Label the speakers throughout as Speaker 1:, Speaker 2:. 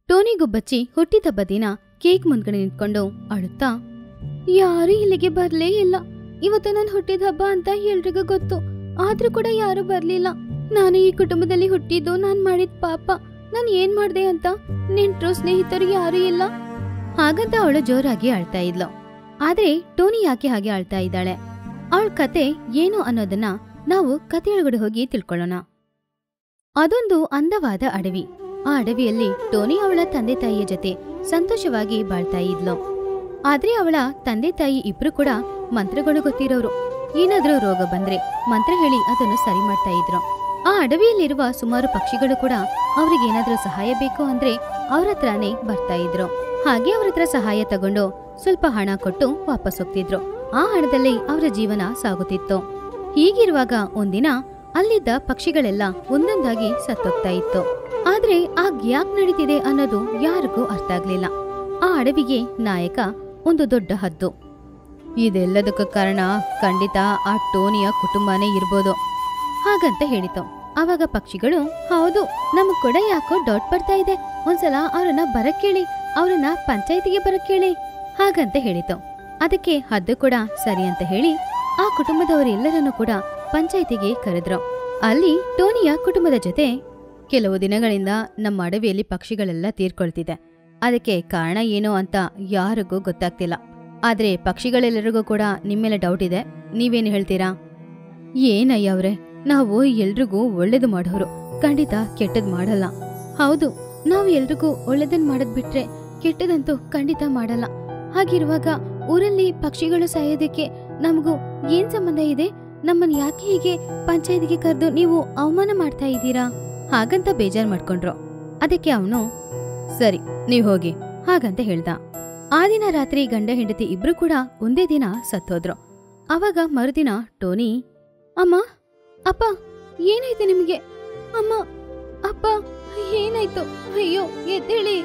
Speaker 1: Tony ಗುಬ್ಬಚ್ಚಿ ಹುಟ್ಟಿದಬ್ಬ ದಿನ cake ಮುಂದ್ಗಡೆ ನಿಂತ್ಕೊಂಡು ಅಳುತ್ತಾ ಯಾರು ಇಲ್ಲಿಗೆ ಬರ್ಲೇ ಇಲ್ಲ ಇವತ್ತು ನನ್ನ ಹುಟ್ಟಿದ ಹಬ್ಬ ಅಂತ ಎಲ್ರಿಗೂ ಗೊತ್ತು ಆದ್ರೂ ಕೂಡ ಯಾರು ಬರ್ಲಿಲ್ಲ ನಾನು ಈ ಕುಟುಂಬದಲ್ಲಿ ಹುಟ್ಟಿದ್ದು ನಾನ್ ಮಾಡಿದ ಪಾಪ ನಾನ್ ಏನ್ ಮಾಡ್ದೆ ಅಂತ ನೆಂಟ್ರು ಸ್ನೇಹಿತರು ಯಾರು ಇಲ್ಲ ಹಾಗಂತ ಅವಳು ಜೋರಾಗಿ ಅಳ್ತಾ ಇದ್ಲು ಆದ್ರೆ ಟೋನಿ ಯಾಕೆ ಹಾಗೆ ಅಳ್ತಾ ಇದ್ದಾಳೆ ಅವಳ ಕತೆ ಏನು ಅನ್ನೋದನ್ನ ನಾವು ಕಥೆಯೊಳಗಡೆ ಹೋಗಿ ತಿಳ್ಕೊಳ್ಳೋಣ ಅದೊಂದು ಅಂದವಾದ ಅಡವಿ ಆ ಅಡವಿಯಲ್ಲಿ ಟೋನಿ ಅವಳ ತಂದೆ ತಾಯಿಯ ಜೊತೆ ಸಂತೋಷವಾಗಿ ಬಾಳ್ತಾ ಇದ್ಲು ಆದ್ರೆ ಅವಳ ತಂದೆ ತಾಯಿ ಇಬ್ರು ಕೂಡ ಮಂತ್ರಗಳು ಗೊತ್ತಿರೋರು ಏನಾದ್ರೂ ರೋಗ ಬಂದ್ರೆ ಮಂತ್ರ ಹೇಳಿ ಅದನ್ನು ಸರಿ ಮಾಡ್ತಾ ಇದ್ರು ಆ ಅಡವಿಯಲ್ಲಿರುವ ಸುಮಾರು ಪಕ್ಷಿಗಳು ಕೂಡ ಅವ್ರಿಗೇನಾದ್ರೂ ಸಹಾಯ ಬೇಕು ಅಂದ್ರೆ ಅವ್ರ ಹತ್ರನೇ ಬರ್ತಾ ಇದ್ರು ಹಾಗೆ ಅವ್ರ ಹತ್ರ ಸಹಾಯ ತಗೊಂಡು ಸ್ವಲ್ಪ ಹಣ ಕೊಟ್ಟು ವಾಪಸ್ ಹೋಗ್ತಿದ್ರು ಆ ಹಣದಲ್ಲಿ ಅವರ ಜೀವನ ಸಾಗುತ್ತಿತ್ತು ಹೀಗಿರುವಾಗ ಒಂದಿನ ಅಲ್ಲಿದ್ದ ಪಕ್ಷಿಗಳೆಲ್ಲ ಒಂದೊಂದಾಗಿ ಸತ್ತೋಗ್ತಾ ಇತ್ತು ಆದ್ರೆ ಆಗ್ ಯಾಕ್ ನಡೀತಿದೆ ಅನ್ನೋದು ಯಾರಿಗೂ ಅರ್ಥ ಆಗ್ಲಿಲ್ಲ ಆ ಅಡವಿಗೆ ನಾಯಕ ಒಂದು ದೊಡ್ಡ ಹದ್ದು ಇದೆಲ್ಲದಕ್ಕೂ ಕಾರಣ ಖಂಡಿತ ಆ ಟೋನಿಯ ಕುಟುಂಬನೇ ಇರ್ಬೋದು ಹಾಗಂತ ಹೇಳಿತು ಆವಾಗ ಪಕ್ಷಿಗಳು ಹೌದು ನಮಗ್ ಕೂಡ ಯಾಕೋ ಡೌಟ್ ಬರ್ತಾ ಇದೆ ಒಂದ್ಸಲ ಅವ್ರನ್ನ ಬರಕ್ ಕೇಳಿ ಅವ್ರನ್ನ ಪಂಚಾಯತಿಗೆ ಬರಕ್ ಕೇಳಿ ಹಾಗಂತ ಹೇಳಿತು ಅದಕ್ಕೆ ಹದ್ದು ಕೂಡ ಸರಿ ಅಂತ ಹೇಳಿ ಆ ಕುಟುಂಬದವರೆಲ್ಲರನ್ನೂ ಕೂಡ ಪಂಚಾಯತಿಗೆ ಕರೆದ್ರು ಅಲ್ಲಿ ಟೋನಿಯ ಕುಟುಂಬದ ಜೊತೆ ಕೆಲವು ದಿನಗಳಿಂದ ನಮ್ಮ ಅಡವಿಯಲ್ಲಿ ಪಕ್ಷಿಗಳೆಲ್ಲ ತೀರ್ಕೊಳ್ತಿದೆ ಅದಕ್ಕೆ ಕಾರಣ ಏನು ಅಂತ ಯಾರಿಗೂ ಗೊತ್ತಾಗ್ತಿಲ್ಲ ಆದ್ರೆ ಪಕ್ಷಿಗಳೆಲ್ಲರಿಗೂ ಕೂಡ ನಿಮ್ಮೇಲೆ ಡೌಟ್ ಇದೆ ನೀವೇನು ಹೇಳ್ತೀರಾ ಏನಯ್ಯ ಅವ್ರೆ ನಾವು ಎಲ್ರಿಗೂ ಒಳ್ಳೇದು ಮಾಡೋರು ಖಂಡಿತ ಕೆಟ್ಟದ್ ಮಾಡಲ್ಲ ಹೌದು ನಾವು ಎಲ್ರಿಗೂ ಒಳ್ಳೇದನ್ ಮಾಡದ್ ಬಿಟ್ರೆ ಕೆಟ್ಟದಂತೂ ಖಂಡಿತ ಮಾಡಲ್ಲ ಹಾಗಿರುವಾಗ ಊರಲ್ಲಿ ಪಕ್ಷಿಗಳು ಸಾಯೋದಕ್ಕೆ ನಮಗೂ ಏನ್ ಸಂಬಂಧ ಇದೆ ನಮ್ಮನ್ ಯಾಕೆ ಹೀಗೆ ಪಂಚಾಯತಿಗೆ ಕರೆದು ನೀವು ಅವಮಾನ ಮಾಡ್ತಾ ಇದ್ದೀರಾ ಹಾಗಂತ ಬೇಜಾರ್ ಮಾಡ್ಕೊಂಡ್ರು ಅದಕ್ಕೆ ಅವನು ಸರಿ ನೀವ್ ಹೋಗಿ ಹಾಗಂತ ಹೇಳ್ದ ಆ ದಿನ ರಾತ್ರಿ ಗಂಡ ಹೆಂಡತಿ ಇಬ್ರು ಕೂಡ ಒಂದೇ ದಿನ ಸತ್ತೋದ್ರು ಅವಾಗ ಮರುದಿನ ಟೋನಿ ಅಮ್ಮ ಅಪ್ಪ ಏನಾಯ್ತು ನಿಮ್ಗೆ ಅಮ್ಮ ಅಪ್ಪ ಏನಾಯ್ತು ಅಯ್ಯೋ ಎದ್ದೇಳಿ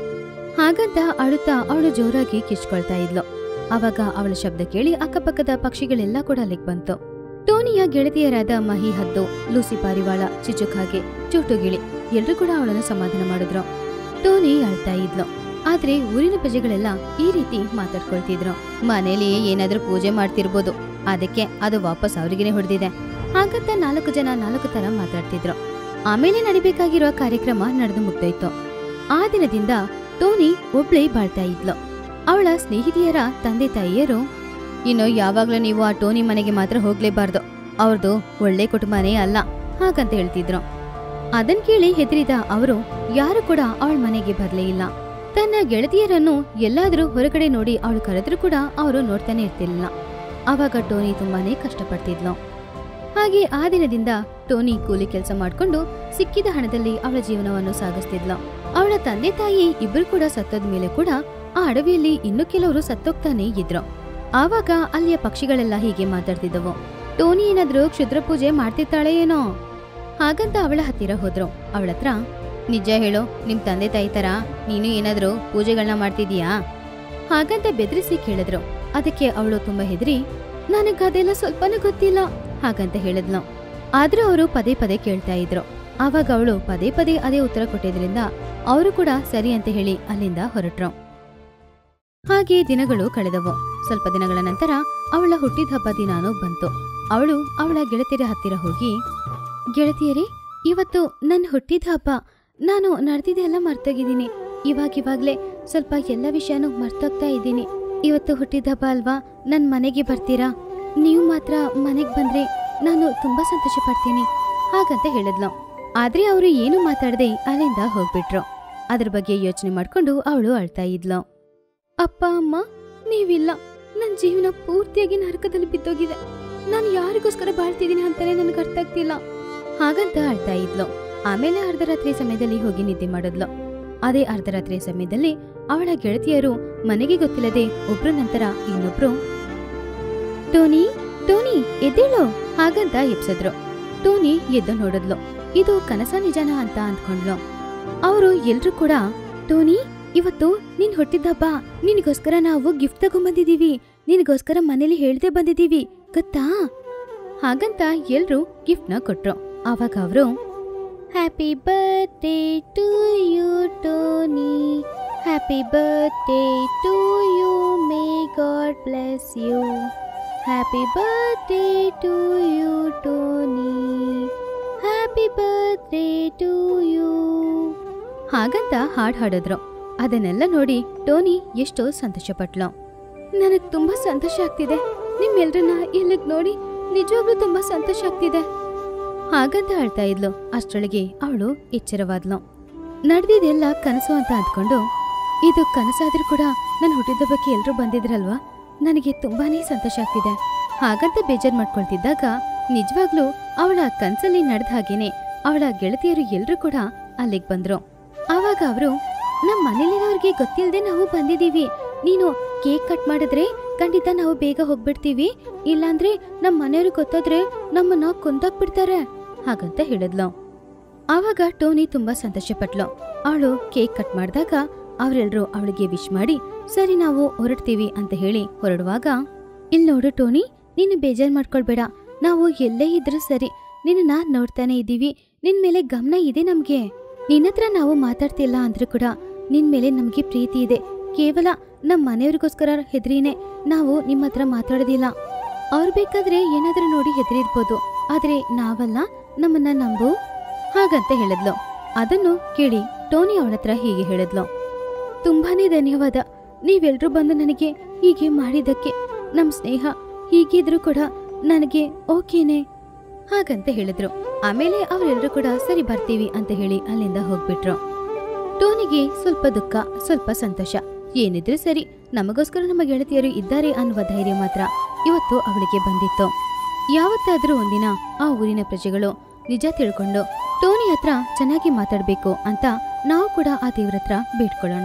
Speaker 1: ಹಾಗಂತ ಅಳುತ್ತಾ ಅವಳು ಜೋರಾಗಿ ಕಿಚ್ಕೊಳ್ತಾ ಇದ್ಲು ಅವಾಗ ಅವಳ ಶಬ್ದ ಕೇಳಿ ಅಕ್ಕಪಕ್ಕದ ಪಕ್ಷಿಗಳೆಲ್ಲ ಕೂಡ ಅಲ್ಲಿಗೆ ಬಂತು ಟೋನಿಯ ಗೆಳತಿಯರಾದ ಮಹಿ ಹದ್ದು ಲೂಸಿ ಪಾರಿವಾಳ ಚಿಚುಕಾಗೆ ಚೂಟುಗಿಳಿ ಎಲ್ರೂ ಕೂಡ ಅವಳನ್ನು ಸಮಾಧಾನ ಮಾಡಿದ್ರು ಟೋನಿ ಅಳ್ತಾ ಇದ್ಲು ಆದ್ರೆ ಊರಿನ ಪ್ರಜೆಗಳೆಲ್ಲ ಈ ರೀತಿ ಮಾತಾಡ್ಕೊಳ್ತಿದ್ರು ಮನೇಲಿ ಏನಾದ್ರೂ ಪೂಜೆ ಮಾಡ್ತಿರ್ಬೋದು ಅದಕ್ಕೆ ಅದು ವಾಪಸ್ ಅವ್ರಿಗೇನೆ ಹೊಡೆದಿದೆ ಹಾಗಂತ ನಾಲ್ಕು ಜನ ನಾಲ್ಕು ತರ ಮಾತಾಡ್ತಿದ್ರು ಆಮೇಲೆ ನಡಿಬೇಕಾಗಿರುವ ಕಾರ್ಯಕ್ರಮ ನಡೆದು ಮುಗ್ದೋಯ್ತು ಆ ದಿನದಿಂದ ಟೋನಿ ಒಬ್ಳೇ ಬಾಳ್ತಾ ಇದ್ಲು ಅವಳ ಸ್ನೇಹಿತೆಯರ ತಂದೆ ತಾಯಿಯರು ಇನ್ನು ಯಾವಾಗ್ಲೂ ನೀವು ಆ ಟೋನಿ ಮನೆಗೆ ಮಾತ್ರ ಹೋಗ್ಲೇಬಾರ್ದು ಅವ್ರದ್ದು ಒಳ್ಳೆ ಕುಟುಂಬನೇ ಅಲ್ಲ ಹಾಗಂತ ಹೇಳ್ತಿದ್ರು ಅದನ್ ಕೇಳಿ ಹೆದರಿದ ಅವರು ಯಾರು ಕೂಡ ಅವಳ ಮನೆಗೆ ಬರ್ಲೇ ಇಲ್ಲ ತನ್ನ ಗೆಳತಿಯರನ್ನು ಎಲ್ಲಾದ್ರೂ ಹೊರಗಡೆ ನೋಡಿ ಅವಳು ಕರೆದ್ರೂ ಕೂಡ ಅವರು ನೋಡ್ತಾನೆ ಇರ್ತಿರ್ಲಿಲ್ಲ ಅವಾಗ ಟೋನಿ ತುಂಬಾನೇ ಕಷ್ಟಪಡ್ತಿದ್ಲು ಹಾಗೆ ಆ ದಿನದಿಂದ ಟೋನಿ ಕೂಲಿ ಕೆಲಸ ಮಾಡ್ಕೊಂಡು ಸಿಕ್ಕಿದ ಹಣದಲ್ಲಿ ಅವಳ ಜೀವನವನ್ನು ಸಾಗಿಸ್ತಿದ್ಲು ಅವಳ ತಂದೆ ತಾಯಿ ಇಬ್ರು ಕೂಡ ಸತ್ತೋದ್ ಮೇಲೆ ಕೂಡ ಆ ಅಡವಿಯಲ್ಲಿ ಇನ್ನು ಕೆಲವರು ಸತ್ತೋಗ್ತಾನೆ ಇದ್ರು ಆವಾಗ ಅಲ್ಲಿಯ ಪಕ್ಷಿಗಳೆಲ್ಲ ಹೀಗೆ ಮಾತಾಡ್ತಿದ್ದವು ಟೋನಿ ಏನಾದ್ರೂ ಕ್ಷುದ್ರ ಪೂಜೆ ಮಾಡ್ತಿರ್ತಾಳೆ ಏನೋ ಹಾಗಂತ ಅವಳ ಹತ್ತಿರ ಹೋದ್ರು ಅವಳತ್ರ ನಿಜ ಹೇಳು ನಿಮ್ ತಂದೆ ತಾಯಿ ತರ ನೀನು ಏನಾದ್ರೂ ಪೂಜೆಗಳನ್ನ ಮಾಡ್ತಿದೀಯಾ ಹಾಗಂತ ಬೆದರಿಸಿ ಕೇಳಿದ್ರು ಅದಕ್ಕೆ ಅವಳು ತುಂಬಾ ಹೆದರಿ ನನಗ್ ಅದೆಲ್ಲ ಸ್ವಲ್ಪನೂ ಗೊತ್ತಿಲ್ಲ ಹಾಗಂತ ಹೇಳಿದ್ಲು ಆದ್ರೂ ಅವರು ಪದೇ ಪದೇ ಕೇಳ್ತಾ ಇದ್ರು ಆವಾಗ ಅವಳು ಪದೇ ಪದೇ ಅದೇ ಉತ್ತರ ಕೊಟ್ಟಿದ್ರಿಂದ ಅವರು ಕೂಡ ಸರಿ ಅಂತ ಹೇಳಿ ಅಲ್ಲಿಂದ ಹೊರಟ್ರು ಹಾಗೆ ದಿನಗಳು ಕಳೆದವು ಸ್ವಲ್ಪ ದಿನಗಳ ನಂತರ ಅವಳ ಹುಟ್ಟಿದ ಹಬ್ಬ ದಿನಾನು ಬಂತು ಅವಳು ಅವಳ ಗೆಳತಿಯರ ಹತ್ತಿರ ಹೋಗಿ ಗೆಳತಿಯರೇ ಇವತ್ತು ನನ್ನ ಹುಟ್ಟಿದ ಹಬ್ಬ ನಾನು ನಡೆದಿದ್ದೆಲ್ಲ ಮರ್ತೋಗಿದ್ದೀನಿ ಇವಾಗಿವಾಗ್ಲೇ ಸ್ವಲ್ಪ ಎಲ್ಲ ವಿಷಯನೂ ಮರ್ತೋಗ್ತಾ ಇದ್ದೀನಿ ಇವತ್ತು ಹುಟ್ಟಿದ ಹಬ್ಬ ಅಲ್ವಾ ನನ್ನ ಮನೆಗೆ ಬರ್ತೀರಾ ನೀವು ಮಾತ್ರ ಮನೆಗೆ ಬಂದ್ರೆ ನಾನು ತುಂಬಾ ಸಂತೋಷ ಪಡ್ತೀನಿ ಹಾಗಂತ ಹೇಳಿದ್ಲು ಆದ್ರೆ ಅವರು ಏನು ಮಾತಾಡದೆ ಅಲ್ಲಿಂದ ಹೋಗ್ಬಿಟ್ರು ಅದ್ರ ಬಗ್ಗೆ ಯೋಚನೆ ಮಾಡ್ಕೊಂಡು ಅವಳು ಅಳ್ತಾ ಇದ್ಲು ಅಪ್ಪ ಅಮ್ಮ ನೀವಿಲ್ಲ ನನ್ನ ಜೀವನ ಪೂರ್ತಿಯಾಗಿ ನರಕದಲ್ಲಿ ಬಿದ್ದೋಗಿದೆ ನಾನು ಯಾರಿಗೋಸ್ಕರ ಬಾಳ್ತಿದ್ದೀನಿ ಅಂತಾನೆ ನನಗೆ ಅರ್ಥ ಆಗ್ತಿಲ್ಲ ಹಾಗಂತ ಅಳ್ತಾ ಇದ್ಲು ಆಮೇಲೆ ಅರ್ಧರಾತ್ರಿ ಸಮಯದಲ್ಲಿ ಹೋಗಿ ನಿದ್ದೆ ಮಾಡಿದ್ಲು ಅದೇ ಅರ್ಧರಾತ್ರಿ ಸಮಯದಲ್ಲಿ ಅವಳ ಗೆಳತಿಯರು ಮನೆಗೆ ಗೊತ್ತಿಲ್ಲದೆ ಒಬ್ರ ನಂತರ ಇನ್ನೊಬ್ರು ಟೋನಿ ಟೋನಿ ಎದ್ದೇಳು ಹಾಗಂತ ಎಬ್ಸಿದ್ರು ಟೋನಿ ಎದ್ದು ನೋಡಿದ್ಲು ಇದು ಕನಸ ನಿಜಾನ ಅಂತ ಅಂದ್ಕೊಂಡ್ಲು ಅವರು ಎಲ್ರೂ ಕೂಡ ಟೋನಿ ಇವತ್ತು ನೀನ್ ಹುಟ್ಟಿದಬ್ಬ ನಿನಗೋಸ್ಕರ ನಾವು ಗಿಫ್ಟ್ ತಗೊಂಬಂದಿದೀವಿ ನಿನಗೋಸ್ಕರ ಮನೇಲಿ ಹೇಳ್ದೆ ಬಂದಿದೀವಿ ಗೊತ್ತಾ ಹಾಗಂತ ಎಲ್ರೂ ಗಿಫ್ಟ್ನ ಕೊಟ್ರು ಆವಾಗ ಅವರು happy birthday to you Tony happy birthday to you may God bless you happy birthday to you Tony happy birthday to you ಹಾಗಂತ ಹಾಡ್ ಹಾಡಿದ್ರು ಅದನ್ನೆಲ್ಲ ನೋಡಿ ಟೋನಿ ಎಷ್ಟೋ ಸಂತೋಷಪಟ್ಲು ನನಗ್ ತುಂಬಾ ಸಂತೋಷ ಆಗ್ತಿದೆ ನಿಮ್ಮೆಲ್ರನ್ನ ಇಲ್ಲಿಗ್ ನೋಡಿ ನಿಜವಾಗ್ಲೂ ತುಂಬಾ ಸಂತೋಷ ಆಗ್ತಿದೆ ಹಾಗಂತ ಹೇಳ್ತಾ ಇದ್ಲು ಅಷ್ಟರೊಳಗೆ ಅವಳು ಎಚ್ಚರವಾದ್ಲು ನಡೆದಿದ್ದೆಲ್ಲ ಕನಸು ಅಂತ ಅಂದ್ಕೊಂಡು ಇದು ಕನಸಾದ್ರೂ ಕೂಡ ನನ್ನ ಹುಟ್ಟಿದ ಬಗ್ಗೆ ಎಲ್ರೂ ಬಂದಿದ್ರಲ್ವಾ ನನಗೆ ತುಂಬಾನೇ ಸಂತೋಷ ಆಗ್ತಿದೆ ಹಾಗಂತ ಬೇಜಾರ್ ಮಾಡ್ಕೊಳ್ತಿದ್ದಾಗ ನಿಜವಾಗ್ಲೂ ಅವಳ ಕನ್ಸಲ್ಲಿ ನಡೆದ ಹಾಗೇನೆ ಅವಳ ಗೆಳತಿಯರು ಎಲ್ರೂ ಕೂಡ ಅಲ್ಲಿಗೆ ಬಂದ್ರು ಆವಾಗ ಅವರು ನಮ್ಮ ಮನೇಲಿರೋರ್ಗೆ ಗೊತ್ತಿಲ್ಲದೆ ನಾವು ಬಂದಿದೀವಿ ನೀನು ಕೇಕ್ ಕಟ್ ಮಾಡಿದ್ರೆ ಖಂಡಿತ ನಾವು ಬೇಗ ಹೋಗ್ಬಿಡ್ತೀವಿ ಇಲ್ಲಾಂದ್ರೆ ನಮ್ಮ ಮನೆಯವ್ರಿಗೆ ಗೊತ್ತಾದ್ರೆ ನಮ್ಮನ್ನ ಕೊಂದಾಕ್ಬಿಡ್ತಾರೆ ಹಾಗಂತ ಹೇಳಿದ್ಲು ಆವಾಗ ಟೋನಿ ತುಂಬಾ ಸಂತೋಷಪಟ್ಲು ಅವಳು ಕೇಕ್ ಕಟ್ ಮಾಡಿದಾಗ ಅವರೆಲ್ಲರೂ ಅವಳಿಗೆ ವಿಶ್ ಮಾಡಿ ಸರಿ ನಾವು ಹೊರಡ್ತೀವಿ ಅಂತ ಹೇಳಿ ಹೊರಡುವಾಗ ಇಲ್ಲಿ ನೋಡು ಟೋನಿ ನೀನು ಬೇಜಾರ್ ಮಾಡ್ಕೊಳ್ಬೇಡ ನಾವು ಎಲ್ಲೇ ಇದ್ರೂ ಸರಿ ನಿನ್ನ ನೋಡ್ತಾನೆ ಇದ್ದೀವಿ ನಿನ್ ಮೇಲೆ ಗಮನ ಇದೆ ನಮ್ಗೆ ನಿನ್ನತ್ರ ನಾವು ಮಾತಾಡ್ತಿಲ್ಲ ಅಂದ್ರೂ ಕೂಡ ನಿನ್ ಮೇಲೆ ನಮ್ಗೆ ಪ್ರೀತಿ ಇದೆ ಕೇವಲ ನಮ್ಮ ಮನೆಯವ್ರಿಗೋಸ್ಕರ ಹೆದ್ರಿನೇ ನಾವು ನಿಮ್ಮ ಹತ್ರ ಮಾತಾಡೋದಿಲ್ಲ ಅವ್ರು ಬೇಕಾದ್ರೆ ಏನಾದ್ರೂ ನೋಡಿ ಹೆದರಿರ್ಬೋದು ಆದ್ರೆ ನಾವಲ್ಲ ನಮ್ಮನ್ನ ನಂಬು ಹಾಗಂತ ಹೇಳಿದ್ಲು ಅದನ್ನು ಕೇಳಿ ಟೋನಿ ಅವಳ ಹತ್ರ ಹೀಗೆ ಹೇಳಿದ್ಲು ತುಂಬಾನೇ ಧನ್ಯವಾದ ನೀವೆಲ್ರೂ ಬಂದು ನನಗೆ ಹೀಗೆ ಮಾಡಿದ್ದಕ್ಕೆ ನಮ್ ಸ್ನೇಹ ಹೀಗಿದ್ರು ಕೂಡ ನನಗೆ ಓಕೆನೆ ಹಾಗಂತ ಹೇಳಿದ್ರು ಆಮೇಲೆ ಅವರೆಲ್ಲರೂ ಕೂಡ ಸರಿ ಬರ್ತೀವಿ ಅಂತ ಹೇಳಿ ಅಲ್ಲಿಂದ ಹೋಗ್ಬಿಟ್ರು ಟೋನಿಗೆ ಸ್ವಲ್ಪ ದುಃಖ ಸ್ವಲ್ಪ ಸಂತೋಷ ಏನಿದ್ರು ಸರಿ ನಮಗೋಸ್ಕರ ನಮ್ಮ ಗೆಳತಿಯರು ಇದ್ದಾರೆ ಅನ್ನುವ ಧೈರ್ಯ ಮಾತ್ರ ಇವತ್ತು ಅವಳಿಗೆ ಬಂದಿತ್ತು ಯಾವತ್ತಾದ್ರೂ ಒಂದಿನ ಆ ಊರಿನ ಪ್ರಜೆಗಳು ನಿಜ ತಿಳ್ಕೊಂಡು ಟೋನಿ ಹತ್ರ ಚೆನ್ನಾಗಿ ಮಾತಾಡ್ಬೇಕು ಅಂತ ನಾವು ಕೂಡ ಆ ದೇವ್ರ ಹತ್ರ ಬೇಡ್ಕೊಳ್ಳೋಣ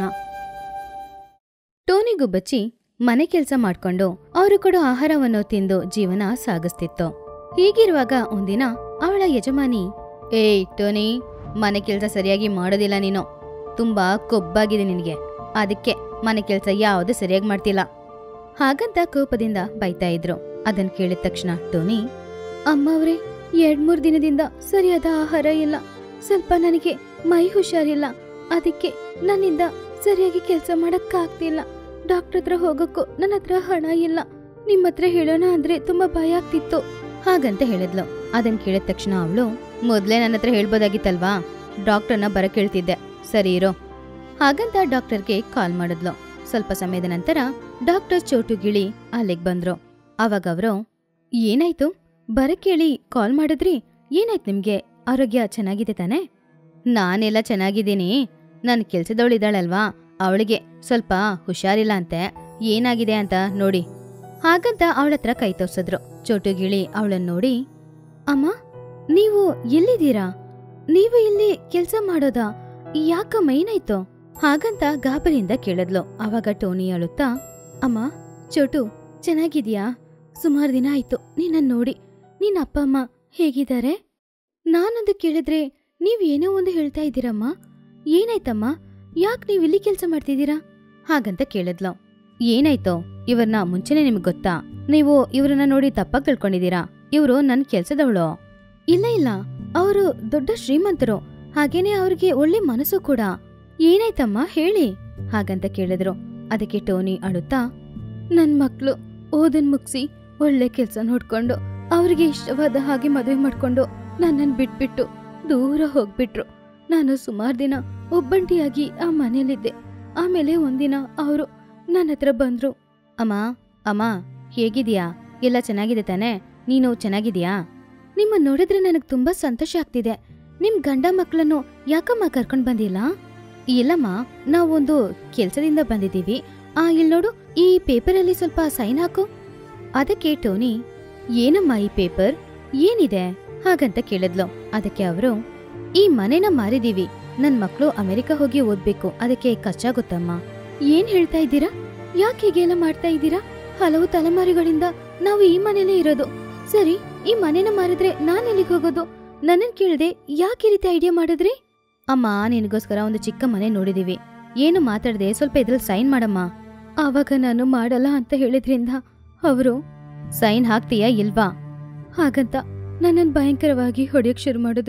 Speaker 1: ಟೋನಿ ಗುಬ್ಬಚ್ಚಿ ಮನೆ ಕೆಲಸ ಮಾಡ್ಕೊಂಡು ಅವರು ಕೊಡೋ ಆಹಾರವನ್ನು ತಿಂದು ಜೀವನ ಸಾಗಿಸ್ತಿತ್ತು ಹೀಗಿರುವಾಗ ಒಂದಿನ ಅವಳ ಯಜಮಾನಿ ಏಯ್ ಟೋನಿ ಮನೆ ಕೆಲಸ ಸರಿಯಾಗಿ ಮಾಡೋದಿಲ್ಲ ನೀನು ತುಂಬಾ ಕೊಬ್ಬಾಗಿದೆ ನಿನಗೆ ಅದಕ್ಕೆ ಮನೆ ಕೆಲಸ ಯಾವುದು ಸರಿಯಾಗಿ ಮಾಡ್ತಿಲ್ಲ ಹಾಗಂತ ಕೋಪದಿಂದ ಬೈತಾ ಇದ್ರು ಅದನ್ ಕೇಳಿದ ತಕ್ಷಣ ಟೋನಿ ಅಮ್ಮ ಅವ್ರೆ ಎರಡ್ ಮೂರ್ ದಿನದಿಂದ ಸರಿಯಾದ ಆಹಾರ ಇಲ್ಲ ಸ್ವಲ್ಪ ನನಗೆ ಮೈ ಹುಷಾರಿಲ್ಲ ಅದಕ್ಕೆ ನನ್ನಿಂದ ಸರಿಯಾಗಿ ಕೆಲಸ ಮಾಡಕ್ಕಾಗ್ತಿಲ್ಲ ಡಾಕ್ಟರ್ ಹತ್ರ ಹೋಗಕ್ಕೂ ನನ್ನ ಹತ್ರ ಹಣ ಇಲ್ಲ ನಿಮ್ಮ ಹತ್ರ ಹೇಳೋಣ ಅಂದ್ರೆ ತುಂಬಾ ಭಯ ಆಗ್ತಿತ್ತು ಹಾಗಂತ ಹೇಳಿದ್ಲು ಅದನ್ ಕೇಳಿದ ತಕ್ಷಣ ಅವಳು ಮೊದ್ಲೇ ನನ್ನ ಹತ್ರ ಹೇಳ್ಬೋದಾಗಿತ್ತಲ್ವಾ ಡಾಕ್ಟರ್ನ ಬರ ಕೇಳ್ತಿದ್ದೆ ಸರಿ ಇರೋ ಹಾಗಂತ ಡಾಕ್ಟರ್ಗೆ ಕಾಲ್ ಮಾಡಿದ್ಲು ಸ್ವಲ್ಪ ಸಮಯದ ನಂತರ ಡಾಕ್ಟರ್ ಚೋಟು ಗಿಳಿ ಅಲ್ಲಿಗೆ ಬಂದ್ರು ಅವಾಗ ಅವರು ಏನಾಯ್ತು ಬರ ಕೇಳಿ ಕಾಲ್ ಮಾಡಿದ್ರಿ ಏನಾಯ್ತು ನಿಮ್ಗೆ ಆರೋಗ್ಯ ಚೆನ್ನಾಗಿದೆ ತಾನೇ ನಾನೆಲ್ಲ ಚೆನ್ನಾಗಿದ್ದೀನಿ ನನ್ನ ಕೆಲ್ಸದವಳಿದ್ದಾಳಲ್ವಾ ಅವಳಿಗೆ ಸ್ವಲ್ಪ ಹುಷಾರಿಲ್ಲ ಅಂತೆ ಏನಾಗಿದೆ ಅಂತ ನೋಡಿ ಹಾಗಂತ ಅವಳ ಹತ್ರ ಕೈ ತೋರ್ಸಿದ್ರು ಚೋಟು ಗಿಳಿ ಅವಳನ್ನ ನೋಡಿ ಅಮ್ಮ ನೀವು ಎಲ್ಲಿದ್ದೀರಾ ನೀವು ಇಲ್ಲಿ ಕೆಲ್ಸ ಮಾಡೋದಾ ಯಾಕಮ್ಮ ಏನಾಯ್ತು ಹಾಗಂತ ಗಾಬರಿಯಿಂದ ಕೇಳಿದ್ಲು ಅವಾಗ ಟೋನಿ ಅಳುತ್ತಾ ಅಮ್ಮ ಚೋಟು ಚೆನ್ನಾಗಿದ್ಯಾ ಸುಮಾರು ದಿನ ಆಯ್ತು ನಿನ್ನ ನೋಡಿ ನಿನ್ನ ಅಪ್ಪ ಅಮ್ಮ ಹೇಗಿದ್ದಾರೆ ನಾನೊಂದು ಕೇಳಿದ್ರೆ ನೀವ್ ಏನೋ ಒಂದು ಹೇಳ್ತಾ ಇದ್ದೀರಮ್ಮ ಏನಾಯ್ತಮ್ಮ ಯಾಕೆ ನೀವು ಇಲ್ಲಿ ಕೆಲಸ ಮಾಡ್ತಿದ್ದೀರಾ ಹಾಗಂತ ಕೇಳಿದ್ಲು ಏನಾಯ್ತೋ ಇವ್ರನ್ನ ಮುಂಚೆನೆ ನಿಮ್ಗೆ ಗೊತ್ತಾ ನೀವು ಇವ್ರನ್ನ ನೋಡಿ ತಪ್ಪಾಗಿ ತಿಳ್ಕೊಂಡಿದ್ದೀರಾ ಇವರು ನನ್ನ ಕೆಲ್ಸದವಳು ಇಲ್ಲ ಇಲ್ಲ ಅವರು ದೊಡ್ಡ ಶ್ರೀಮಂತರು ಹಾಗೇನೆ ಅವ್ರಿಗೆ ಒಳ್ಳೆ ಮನಸ್ಸು ಕೂಡ ಏನಾಯ್ತಮ್ಮ ಹೇಳಿ ಹಾಗಂತ ಕೇಳಿದ್ರು ಅದಕ್ಕೆ ಟೋನಿ ಅಳುತ್ತಾ ನನ್ ಮಕ್ಳು ಓದನ್ ಮುಗಿಸಿ ಒಳ್ಳೆ ಕೆಲ್ಸ ನೋಡ್ಕೊಂಡು ಅವ್ರಿಗೆ ಇಷ್ಟವಾದ ಹಾಗೆ ಮದುವೆ ಮಾಡ್ಕೊಂಡು ನನ್ನನ್ ಬಿಟ್ಬಿಟ್ಟು ದೂರ ಹೋಗ್ಬಿಟ್ರು ನಾನು ಸುಮಾರು ದಿನ ಒಬ್ಬಂಟಿಯಾಗಿ ಆ ಮನೇಲಿದ್ದೆ ಆಮೇಲೆ ಒಂದಿನ ಅವರು ನನ್ನ ಹತ್ರ ಬಂದ್ರು ಅಮ್ಮ ಅಮ್ಮ ಹೇಗಿದ್ಯಾ ಎಲ್ಲ ಚೆನ್ನಾಗಿದೆ ತಾನೇ ನೀನು ಚೆನ್ನಾಗಿದ್ಯಾ ನಿಮ್ಮ ನೋಡಿದ್ರೆ ನನಗೆ ತುಂಬಾ ಸಂತೋಷ ಆಗ್ತಿದೆ ನಿಮ್ ಗಂಡ ಮಕ್ಕಳನ್ನು ಯಾಕಮ್ಮ ಕರ್ಕೊಂಡ್ ಬಂದಿಲ್ಲ ಇಲ್ಲಮ್ಮ ನಾವೊಂದು ಕೆಲ್ಸದಿಂದ ಬಂದಿದ್ದೀವಿ ಆ ಇಲ್ಲಿ ನೋಡು ಈ ಪೇಪರಲ್ಲಿ ಸ್ವಲ್ಪ ಸೈನ್ ಹಾಕು ಅದಕ್ಕೆ ಟೋನಿ ಏನಮ್ಮ ಈ ಪೇಪರ್ ಏನಿದೆ ಹಾಗಂತ ಕೇಳಿದ್ಲು ಅದಕ್ಕೆ ಅವರು ಈ ಮನೆನ ಮಾರಿದೀವಿ ನನ್ ಮಕ್ಳು ಅಮೆರಿಕ ಹೋಗಿ ಓದ್ಬೇಕು ಅದಕ್ಕೆ ಖರ್ಚಾಗುತ್ತಮ್ಮ ಏನ್ ಹೇಳ್ತಾ ಇದ್ದೀರಾ ಯಾಕೆ ಹೀಗೆಲ್ಲ ಮಾಡ್ತಾ ಇದ್ದೀರಾ ಹಲವು ತಲೆಮಾರಿಗಳಿಂದ ನಾವು ಈ ಮನೇಲೇ ಇರೋದು ಸರಿ ಈ ಮನೆನ ಮಾರಿದ್ರೆ ನಾನ್ ಎಲ್ಲಿಗೆ ಹೋಗೋದು ನನ್ನನ್ ಕೇಳ್ದೆ ಯಾಕೆ ಈ ರೀತಿ ಐಡಿಯಾ ಮಾಡಿದ್ರಿ ಅಮ್ಮ ನಿನಗೋಸ್ಕರ ಒಂದು ಚಿಕ್ಕ ಮನೆ ನೋಡಿದೀವಿ ಏನು ಮಾತಾಡದೆ ಸ್ವಲ್ಪ ಇದ್ರಲ್ಲಿ ಸೈನ್ ಮಾಡಮ್ಮ ಆವಾಗ ನಾನು ಮಾಡಲ್ಲ ಅಂತ ಹೇಳಿದ್ರಿಂದ ಅವರು ಸೈನ್ ಹಾಕ್ತೀಯಾ ಇಲ್ವಾ ಹಾಗಂತ ನನ್ನನ್ ಭಯಂಕರವಾಗಿ ಹೊಡೆಯಕ್ ಶುರು ಮಾಡಿದ್ರು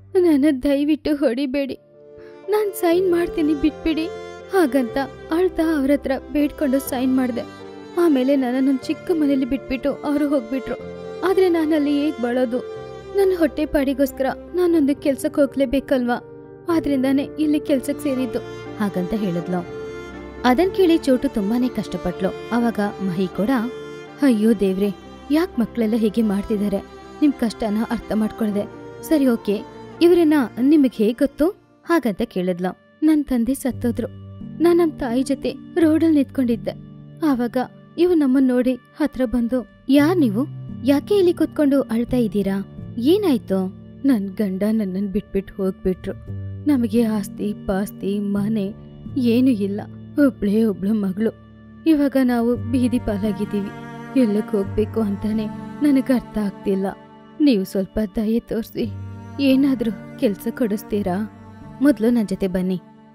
Speaker 1: ನನ್ನ ದಯವಿಟ್ಟು ಹೊಡಿಬೇಡಿ ನಾನು ಸೈನ್ ಮಾಡ್ತೀನಿ ಬಿಟ್ಬಿಡಿ ಹಾಗಂತ ಅಳ್ತಾ ಅವ್ರ ಹತ್ರ ಬೇಡ್ಕೊಂಡು ಸೈನ್ ಮಾಡಿದೆ ಆಮೇಲೆ ನನ್ನನ್ನು ಚಿಕ್ಕ ಮನೇಲಿ ಬಿಟ್ಬಿಟ್ಟು ಅವರು ಹೋಗ್ಬಿಟ್ರು ಆದ್ರೆ ನಾನಲ್ಲಿ ಹೇಗ್ ಬಾಳೋದು ನನ್ನ ಹೊಟ್ಟೆ ಪಾಡಿಗೋಸ್ಕರ ನಾನೊಂದು ಕೆಲ್ಸಕ್ಕೆ ಹೋಗ್ಲೇಬೇಕಲ್ವಾ ಆದ್ರಿಂದಾನೇ ಇಲ್ಲಿ ಕೆಲ್ಸಕ್ಕೆ ಸೇರಿದ್ದು ಹಾಗಂತ ಹೇಳಿದ್ಲು ಅದನ್ ಕೇಳಿ ಚೋಟು ತುಂಬಾನೇ ಕಷ್ಟಪಟ್ಲು ಅವಾಗ ಮಹಿ ಕೂಡ ಅಯ್ಯೋ ದೇವ್ರೆ ಯಾಕ್ ಮಕ್ಳೆಲ್ಲ ಹೀಗೆ ಮಾಡ್ತಿದ್ದಾರೆ ನಿಮ್ ಕಷ್ಟನ ಅರ್ಥ ಮಾಡ್ಕೊಳ್ದೆ ಸರಿ ಓಕೆ ಇವ್ರನ್ನ ನಿಮಗೆ ಹೇಗ್ ಗೊತ್ತು ಹಾಗಂತ ಕೇಳಿದ್ಲು ನನ್ ತಂದೆ ಸತ್ತೋದ್ರು ನಾನ್ ನಮ್ ತಾಯಿ ಜೊತೆ ರೋಡಲ್ಲಿ ನಿಂತ್ಕೊಂಡಿದ್ದೆ ಆವಾಗ ಇವ್ ನಮ್ಮನ್ ನೋಡಿ ಹತ್ರ ಬಂದು ಯಾರ್ ನೀವು ಯಾಕೆ ಇಲ್ಲಿ ಕೂತ್ಕೊಂಡು ಅಳ್ತಾ ಇದ್ದೀರಾ ಏನಾಯ್ತು ನನ್ ಗಂಡ ನನ್ನನ್ ಬಿಟ್ಬಿಟ್ಟು ಹೋಗ್ಬಿಟ್ರು ನಮಗೆ ಆಸ್ತಿ ಪಾಸ್ತಿ ಮನೆ ಏನೂ ಇಲ್ಲ ಒಬ್ಳೇ ಒಬ್ಳು ಮಗಳು ಇವಾಗ ನಾವು ಬೀದಿ ಪಾಲಾಗಿದ್ದೀವಿ ಎಲ್ಲಕ್ಕೆ ಹೋಗ್ಬೇಕು ಅಂತಾನೆ ನನಗೆ ಅರ್ಥ ಆಗ್ತಿಲ್ಲ ನೀವು ಸ್ವಲ್ಪ ದಯೆ ತೋರಿಸಿ ಏನಾದ್ರೂ ಕೆಲಸ ಕೊಡಿಸ್ತೀರಾ ಮೊದಲು ನನ್ನ ಜೊತೆ ಬನ್ನಿ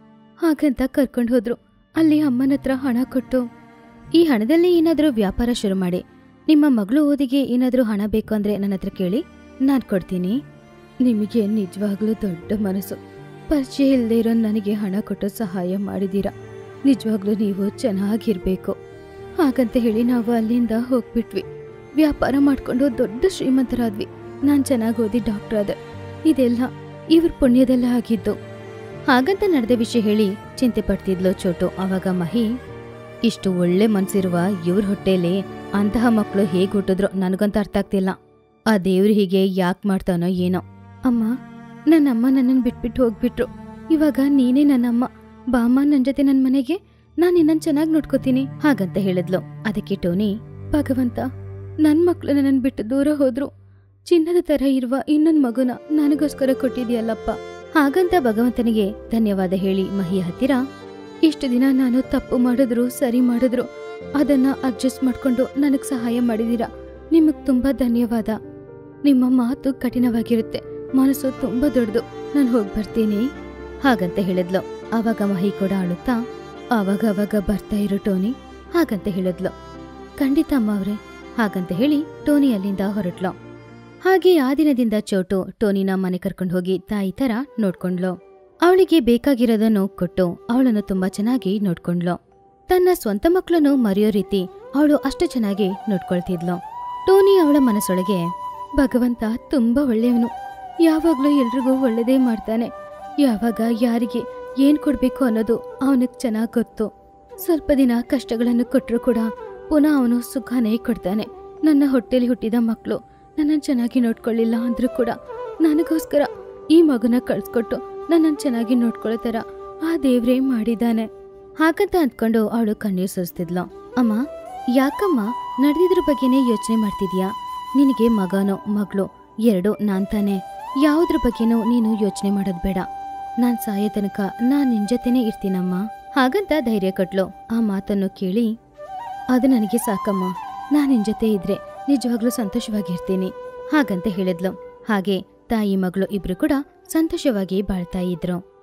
Speaker 1: ಹಾಗಂತ ಕರ್ಕೊಂಡು ಹೋದ್ರು ಅಲ್ಲಿ ಅಮ್ಮನ ಹತ್ರ ಹಣ ಕೊಟ್ಟು ಈ ಹಣದಲ್ಲಿ ಏನಾದರೂ ವ್ಯಾಪಾರ ಶುರು ಮಾಡಿ ನಿಮ್ಮ ಮಗಳು ಓದಿಗೆ ಏನಾದರೂ ಹಣ ಬೇಕು ಅಂದ್ರೆ ನನ್ನ ಹತ್ರ ಕೇಳಿ ನಾನು ಕೊಡ್ತೀನಿ ನಿಮಗೆ ನಿಜವಾಗ್ಲೂ ದೊಡ್ಡ ಮನಸ್ಸು ಪರಿಚಯ ಇಲ್ಲದೆ ಇರೋ ನನಗೆ ಹಣ ಕೊಟ್ಟು ಸಹಾಯ ಮಾಡಿದ್ದೀರಾ ನಿಜವಾಗ್ಲೂ ನೀವು ಚೆನ್ನಾಗಿರ್ಬೇಕು ಹಾಗಂತ ಹೇಳಿ ನಾವು ಅಲ್ಲಿಂದ ಹೋಗ್ಬಿಟ್ವಿ ವ್ಯಾಪಾರ ಮಾಡ್ಕೊಂಡು ದೊಡ್ಡ ಶ್ರೀಮಂತರಾದ್ವಿ ನಾನ್ ಚೆನ್ನಾಗಿ ಓದಿ ಡಾಕ್ಟರ್ ಆದೆ ಇದೆಲ್ಲ ಇವ್ರ ಪುಣ್ಯದೆಲ್ಲ ಆಗಿದ್ದು ಹಾಗಂತ ನಡೆದ ವಿಷಯ ಹೇಳಿ ಚಿಂತೆ ಪಡ್ತಿದ್ಲು ಚೋಟು ಅವಾಗ ಮಹಿ ಇಷ್ಟು ಒಳ್ಳೆ ಮನ್ಸಿರುವ ಇವ್ರ ಹೊಟ್ಟೆಲಿ ಅಂತಹ ಮಕ್ಕಳು ಹೇಗ್ ಹುಟ್ಟಿದ್ರು ನನಗಂತ ಅರ್ಥ ಆಗ್ತಿಲ್ಲ ಆ ದೇವ್ರು ಹೀಗೆ ಯಾಕೆ ಮಾಡ್ತಾನೋ ಏನೋ ಅಮ್ಮ ನನ್ನಮ್ಮ ನನ್ನನ್ನು ಬಿಟ್ಬಿಟ್ಟು ಹೋಗ್ಬಿಟ್ರು ಇವಾಗ ನೀನೇ ನನ್ನಮ್ಮ ಬಾಮ್ಮ ನನ್ ಜೊತೆ ನನ್ ಮನೆಗೆ ನಾನ್ ನಿನ್ನನ್ ಚೆನ್ನಾಗಿ ನೋಡ್ಕೋತೀನಿ ಹಾಗಂತ ಹೇಳಿದ್ಲು ಅದಕ್ಕೆ ಟೋನಿ ಭಗವಂತ ನನ್ ಮಕ್ಳು ನನ್ನನ್ ಬಿಟ್ಟು ದೂರ ಹೋದ್ರು ಚಿನ್ನದ ತರ ಇರುವ ಇನ್ನೊಂದ್ ಮಗುನ ನನಗೋಸ್ಕರ ಕೊಟ್ಟಿದ್ಯಲ್ಲಪ್ಪ ಹಾಗಂತ ಭಗವಂತನಿಗೆ ಧನ್ಯವಾದ ಹೇಳಿ ಮಹಿ ಹತ್ತಿರ ಇಷ್ಟು ದಿನ ನಾನು ತಪ್ಪು ಮಾಡಿದ್ರು ಸರಿ ಮಾಡಿದ್ರು ಅದನ್ನ ಅಡ್ಜಸ್ಟ್ ಮಾಡ್ಕೊಂಡು ನನಗ್ ಸಹಾಯ ಮಾಡಿದೀರಾ ನಿಮಗ್ ತುಂಬಾ ಧನ್ಯವಾದ ನಿಮ್ಮ ಮಾತು ಕಠಿಣವಾಗಿರುತ್ತೆ ಮನಸ್ಸು ತುಂಬಾ ದೊಡ್ಡದು ನಾನು ಹೋಗಿ ಬರ್ತೀನಿ ಹಾಗಂತ ಹೇಳಿದ್ಲು ಆವಾಗ ಮಹಿ ಕೂಡ ಅಳುತ್ತಾ ಆವಾಗ ಅವಾಗ ಬರ್ತಾ ಇರು ಟೋನಿ ಹಾಗಂತ ಹೇಳಿದ್ಲು ಖಂಡಿತ ಅಮ್ಮ ಅವ್ರೆ ಹಾಗಂತ ಹೇಳಿ ಟೋನಿ ಅಲ್ಲಿಂದ ಹೊರಟ್ಲು ಹಾಗೆ ಆ ದಿನದಿಂದ ಚೋಟು ಟೋನಿನ ಮನೆ ಕರ್ಕೊಂಡು ಹೋಗಿ ತಾಯಿ ತರ ನೋಡ್ಕೊಂಡ್ಲು ಅವಳಿಗೆ ಬೇಕಾಗಿರೋದನ್ನು ಕೊಟ್ಟು ಅವಳನ್ನು ತುಂಬಾ ಚೆನ್ನಾಗಿ ನೋಡ್ಕೊಂಡ್ಲು ತನ್ನ ಸ್ವಂತ ಮಕ್ಕಳನ್ನು ಮರೆಯೋ ರೀತಿ ಅವಳು ಅಷ್ಟು ಚೆನ್ನಾಗಿ ನೋಡ್ಕೊಳ್ತಿದ್ಲು ಟೋನಿ ಅವಳ ಮನಸ್ಸೊಳಗೆ ಭಗವಂತ ತುಂಬಾ ಒಳ್ಳೆಯವನು ಯಾವಾಗ್ಲೂ ಎಲ್ರಿಗೂ ಒಳ್ಳೆದೇ ಮಾಡ್ತಾನೆ ಯಾವಾಗ ಯಾರಿಗೆ ಏನ್ ಕೊಡ್ಬೇಕು ಅನ್ನೋದು ಅವನಿಗೆ ಚೆನ್ನಾಗ್ ಗೊತ್ತು ಸ್ವಲ್ಪ ದಿನ ಕಷ್ಟಗಳನ್ನು ಕೊಟ್ಟರು ಕೂಡ ಪುನಃ ಅವನು ಸುಖನೇ ಕೊಡ್ತಾನೆ ನನ್ನ ಹೊಟ್ಟೆಲಿ ಹುಟ್ಟಿದ ಮಕ್ಕಳು ನನ್ನನ್ನು ಚೆನ್ನಾಗಿ ನೋಡ್ಕೊಳ್ಳಿಲ್ಲ ಅಂದ್ರೂ ಕೂಡ ನನಗೋಸ್ಕರ ಈ ಮಗುನ ಕಳ್ಸ್ಕೊಟ್ಟು ನನ್ನನ್ನು ಚೆನ್ನಾಗಿ ನೋಡ್ಕೊಳ್ಳೋ ಥರ ಆ ದೇವ್ರೇ ಮಾಡಿದಾನೆ ಹಾಗಂತ ಅಂದ್ಕೊಂಡು ಅವಳು ಕಣ್ಣೀರು ಸುರಿಸ್ತಿದ್ಲು ಅಮ್ಮ ಯಾಕಮ್ಮ ನಡೆದಿದ್ರ ಬಗ್ಗೆನೇ ಯೋಚನೆ ಮಾಡ್ತಿದ್ಯಾ ನಿನಗೆ ಮಗನೋ ಮಗಳು ಎರಡು ನಾನ್ ತಾನೆ ಯಾವುದ್ರ ಬಗ್ಗೆನೂ ನೀನು ಯೋಚನೆ ಮಾಡೋದ್ ಬೇಡ ನಾನ್ ಸಾಯೋ ತನಕ ನಾನ್ ನಿನ್ ಜೊತೆನೇ ಇರ್ತೀನಮ್ಮ ಹಾಗಂತ ಧೈರ್ಯ ಕಟ್ಲು ಆ ಮಾತನ್ನು ಕೇಳಿ ಅದು ನನಗೆ ಸಾಕಮ್ಮ ನಾನ್ ನಿನ್ ಜೊತೆ ಇದ್ರೆ ನಿಜವಾಗ್ಲೂ ಸಂತೋಷವಾಗಿರ್ತೀನಿ ಹಾಗಂತ ಹೇಳಿದ್ಲು ಹಾಗೆ ತಾಯಿ ಮಗಳು ಇಬ್ರು ಕೂಡ ಸಂತೋಷವಾಗಿ ಬಾಳ್ತಾ ಇದ್ರು